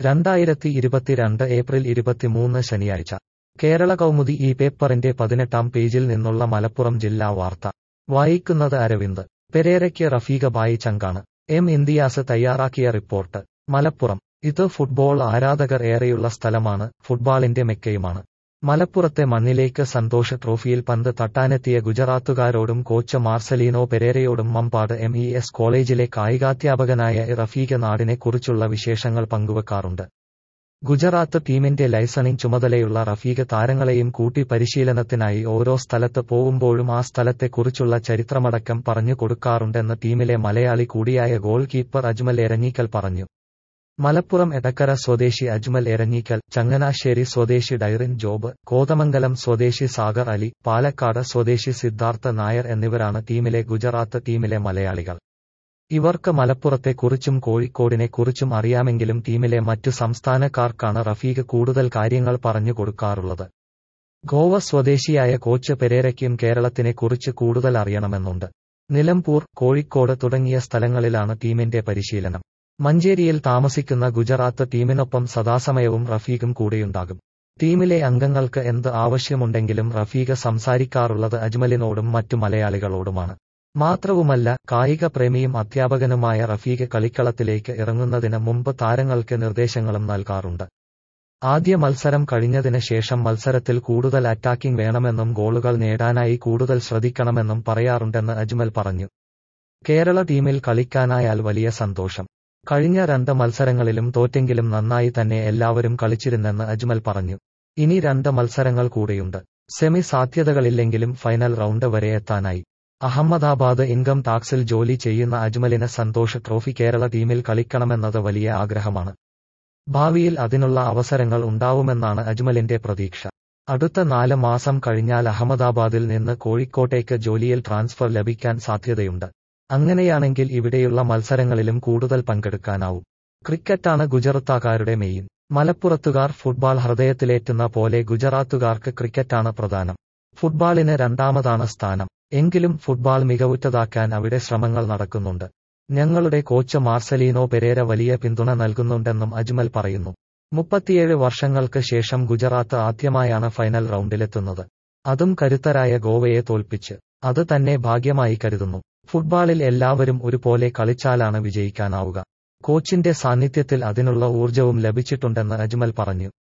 രണ്ടായിരത്തി ഇരുപത്തിരണ്ട് ഏപ്രിൽ ഇരുപത്തിമൂന്ന് ശനിയാഴ്ച കേരള കൗമുദി ഈ പേപ്പറിന്റെ പതിനെട്ടാം പേജിൽ നിന്നുള്ള മലപ്പുറം ജില്ലാ വാർത്ത വായിക്കുന്നത് അരവിന്ദ് പെരേരയ്ക്ക് റഫീഖ ബായി ചങ്കാണ് എം ഇന്ത്യാസ് തയ്യാറാക്കിയ റിപ്പോർട്ട് മലപ്പുറം ഇത് ഫുട്ബോൾ ആരാധകർ ഏറെയുള്ള സ്ഥലമാണ് ഫുട്ബാളിന്റെ മെക്കയുമാണ് മലപ്പുറത്തെ മണ്ണിലേക്ക് സന്തോഷ് ട്രോഫിയിൽ പന്ത് തട്ടാനെത്തിയ ഗുജറാത്തുകാരോടും കോച്ച് മാർസലീനോ പെരേരയോടും മമ്പാട് എം ഇ എസ് കോളേജിലെ കായികാധ്യാപകനായ റഫീഖ നാടിനെ കുറിച്ചുള്ള വിശേഷങ്ങൾ പങ്കുവെക്കാറുണ്ട് ഗുജറാത്ത് ടീമിന്റെ ലൈസണിംഗ് ചുമതലയുള്ള റഫീഖ് താരങ്ങളെയും കൂട്ടി പരിശീലനത്തിനായി ഓരോ സ്ഥലത്ത് പോവുമ്പോഴും ആ സ്ഥലത്തെക്കുറിച്ചുള്ള ചരിത്രമടക്കം പറഞ്ഞു കൊടുക്കാറുണ്ടെന്ന് ടീമിലെ മലയാളി കൂടിയായ ഗോൾ കീപ്പർ അജ്മൽ എരഞ്ഞിക്കൽ പറഞ്ഞു മലപ്പുറം എടക്കര സ്വദേശി അജ്മൽ എരഞ്ഞിക്കൽ ചങ്ങനാശ്ശേരി സ്വദേശി ഡൈറിൻ ജോബ് കോതമംഗലം സ്വദേശി സാഗർ അലി പാലക്കാട് സ്വദേശി സിദ്ധാർത്ഥ നായർ എന്നിവരാണ് ടീമിലെ ഗുജറാത്ത് ടീമിലെ മലയാളികൾ ഇവർക്ക് മലപ്പുറത്തെക്കുറിച്ചും കോഴിക്കോടിനെക്കുറിച്ചും അറിയാമെങ്കിലും ടീമിലെ മറ്റു സംസ്ഥാനക്കാർക്കാണ് റഫീഖ് കൂടുതൽ കാര്യങ്ങൾ പറഞ്ഞു കൊടുക്കാറുള്ളത് ഗോവ സ്വദേശിയായ കോച്ച് പെരേരയ്ക്കും കേരളത്തിനെക്കുറിച്ച് കൂടുതൽ അറിയണമെന്നുണ്ട് നിലമ്പൂർ കോഴിക്കോട് തുടങ്ങിയ സ്ഥലങ്ങളിലാണ് ടീമിന്റെ പരിശീലനം മഞ്ചേരിയിൽ താമസിക്കുന്ന ഗുജറാത്ത് ടീമിനൊപ്പം സദാസമയവും റഫീഖും കൂടെയുണ്ടാകും ടീമിലെ അംഗങ്ങൾക്ക് എന്ത് ആവശ്യമുണ്ടെങ്കിലും റഫീഖ് സംസാരിക്കാറുള്ളത് അജ്മലിനോടും മറ്റു മലയാളികളോടുമാണ് മാത്രവുമല്ല കായിക പ്രേമിയും അധ്യാപകനുമായ റഫീഖ് കളിക്കളത്തിലേക്ക് ഇറങ്ങുന്നതിന് മുമ്പ് താരങ്ങൾക്ക് നിർദ്ദേശങ്ങളും നൽകാറുണ്ട് ആദ്യ മത്സരം കഴിഞ്ഞതിന് ശേഷം മത്സരത്തിൽ കൂടുതൽ അറ്റാക്കിംഗ് വേണമെന്നും ഗോളുകൾ നേടാനായി കൂടുതൽ ശ്രദ്ധിക്കണമെന്നും പറയാറുണ്ടെന്ന് അജ്മൽ പറഞ്ഞു കേരള ടീമിൽ കളിക്കാനായാൽ വലിയ സന്തോഷം കഴിഞ്ഞ രണ്ട് മത്സരങ്ങളിലും തോറ്റെങ്കിലും നന്നായി തന്നെ എല്ലാവരും കളിച്ചിരുന്നെന്ന് അജ്മൽ പറഞ്ഞു ഇനി രണ്ട് മത്സരങ്ങൾ കൂടെയുണ്ട് സെമി സാധ്യതകളില്ലെങ്കിലും ഫൈനൽ റൗണ്ട് വരെ എത്താനായി അഹമ്മദാബാദ് ഇൻകം ടാക്സിൽ ജോലി ചെയ്യുന്ന അജ്മലിന് സന്തോഷ് ട്രോഫി കേരള ടീമിൽ കളിക്കണമെന്നത് വലിയ ആഗ്രഹമാണ് ഭാവിയിൽ അതിനുള്ള അവസരങ്ങൾ ഉണ്ടാവുമെന്നാണ് അജ്മലിന്റെ പ്രതീക്ഷ അടുത്ത നാല് മാസം കഴിഞ്ഞാൽ അഹമ്മദാബാദിൽ നിന്ന് കോഴിക്കോട്ടേക്ക് ജോലിയിൽ ട്രാൻസ്ഫർ ലഭിക്കാൻ സാധ്യതയുണ്ട് അങ്ങനെയാണെങ്കിൽ ഇവിടെയുള്ള മത്സരങ്ങളിലും കൂടുതൽ പങ്കെടുക്കാനാവും ക്രിക്കറ്റാണ് ഗുജറാത്തുകാരുടെ മെയിൻ മലപ്പുറത്തുകാർ ഫുട്ബോൾ ഹൃദയത്തിലേറ്റുന്ന പോലെ ഗുജറാത്തുകാർക്ക് ക്രിക്കറ്റാണ് പ്രധാനം ഫുട്ബോളിന് രണ്ടാമതാണ് സ്ഥാനം എങ്കിലും ഫുട്ബോൾ മികവുറ്റതാക്കാൻ അവിടെ ശ്രമങ്ങൾ നടക്കുന്നുണ്ട് ഞങ്ങളുടെ കോച്ച് മാർസലീനോ പെരേര വലിയ പിന്തുണ നൽകുന്നുണ്ടെന്നും അജ്മൽ പറയുന്നു മുപ്പത്തിയേഴ് വർഷങ്ങൾക്ക് ശേഷം ഗുജറാത്ത് ആദ്യമായാണ് ഫൈനൽ റൗണ്ടിലെത്തുന്നത് അതും കരുത്തരായ ഗോവയെ തോൽപ്പിച്ച് അത് തന്നെ ഭാഗ്യമായി കരുതുന്നു ഫുട്ബോളിൽ എല്ലാവരും ഒരുപോലെ കളിച്ചാലാണ് വിജയിക്കാനാവുക കോച്ചിന്റെ സാന്നിധ്യത്തിൽ അതിനുള്ള ഊർജവും ലഭിച്ചിട്ടുണ്ടെന്ന് അജ്മൽ പറഞ്ഞു